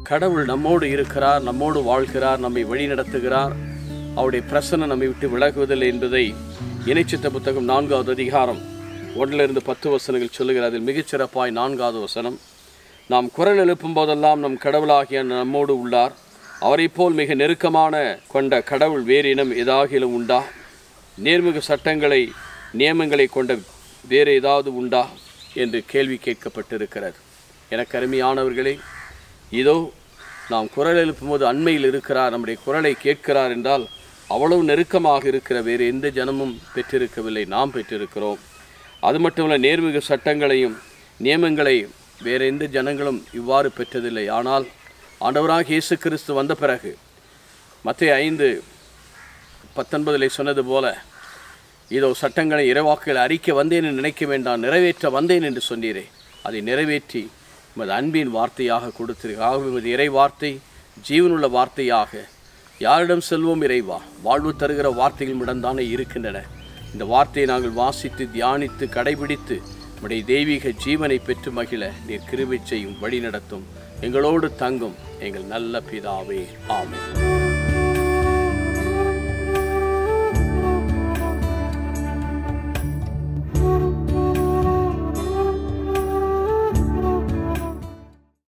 கடவுள் நம்மோடு இருக்கிறார் நம்மோடு வாழ்கிறார் நம்மை வழிநடத்துகிறார் அவருடைய பிரசன்னம் நம்மை விட்டு விலகுவதில்லை என்பதை இணைச்சித்த புத்தகம் நான்காவது அதிகாரம் ஒன்றிலிருந்து பத்து வசனங்கள் சொல்லுகிறது அதில் மிகச்சிறப்பாய் நான்காவது வசனம் நாம் குரல் எழுப்பும் போதெல்லாம் நம் கடவுளாகிய நம்மோடு உள்ளார் அவரைப் போல் மிக நெருக்கமான கொண்ட கடவுள் வேறு இனம் ஏதாகிலும் உண்டா நேர்முக சட்டங்களை நியமங்களை கொண்ட வேறு ஏதாவது உண்டா என்று கேள்வி கேட்கப்பட்டிருக்கிறது எனக்கு அருமையானவர்களே இதோ நாம் குரல் எழுப்பும்போது அண்மையில் இருக்கிறார் நம்முடைய குரலை கேட்கிறார் என்றால் அவ்வளவு நெருக்கமாக இருக்கிற வேறு எந்த ஜனமும் பெற்றிருக்கவில்லை நாம் பெற்றிருக்கிறோம் அது மட்டுமல்ல நேர்மிகு சட்டங்களையும் நியமங்களையும் வேறு எந்த ஜனங்களும் இவ்வாறு பெற்றதில்லை ஆனால் ஆண்டவராக இயேசு கிறிஸ்து வந்த பிறகு மத்திய ஐந்து பத்தொன்பதிலே சொன்னது போல இதோ சட்டங்களை இறைவாக்குகள் அறிக்க வந்தேன் என்று நினைக்க வேண்டாம் நிறைவேற்ற வந்தேன் என்று சொன்னீரே அதை நிறைவேற்றி உமது அன்பின் வார்த்தையாக கொடுத்தீர்கள் ஆகவே உமது இறை வார்த்தை ஜீவனுள்ள வார்த்தையாக யாரிடம் செல்வோம் இறைவா வாழ்வு தருகிற வார்த்தைகள் இடம்தானே இருக்கின்றன இந்த வார்த்தையை நாங்கள் வாசித்து தியானித்து கடைபிடித்து உம்முடைய தெய்வீக ஜீவனை பெற்று மகிழ நீர் கிருபை செய்யும் வழி நடத்தும் எங்களோடு தங்கும் எங்கள் நல்ல பிதாவே ஆமென்